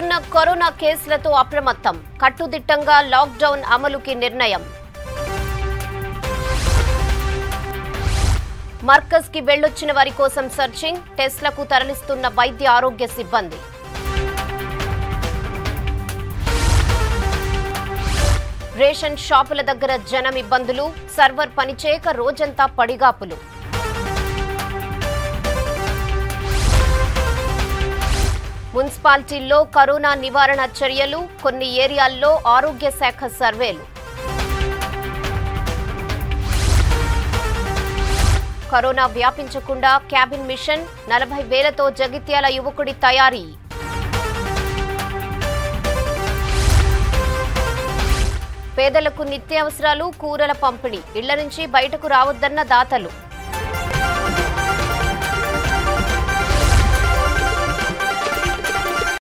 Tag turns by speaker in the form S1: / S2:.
S1: పెరుగుతున్న కరోనా కేసులతో అప్రమత్తం కట్టుదిట్టంగా లాక్డౌన్ అమలుకి నిర్ణయం మర్కజ్ కి వెళ్లొచ్చిన వారి కోసం సర్చింగ్ టెస్ట్లకు తరలిస్తున్న వైద్య ఆరోగ్య సిబ్బంది రేషన్ షాపుల దగ్గర జనం ఇబ్బందులు సర్వర్ పనిచేయక రోజంతా పడిగాపులు మున్సిపాలిటీల్లో కరోనా నివారణ చర్యలు కొన్ని ఏరియాల్లో ఆరోగ్య శాఖ సర్వేలు కరోనా వ్యాపించకుండా క్యాబిన్ మిషన్ నలభై వేలతో జగిత్యాల యువకుడి తయారీ పేదలకు నిత్యావసరాలు కూరల పంపిణీ ఇళ్ల నుంచి బయటకు రావద్దన్న దాతలు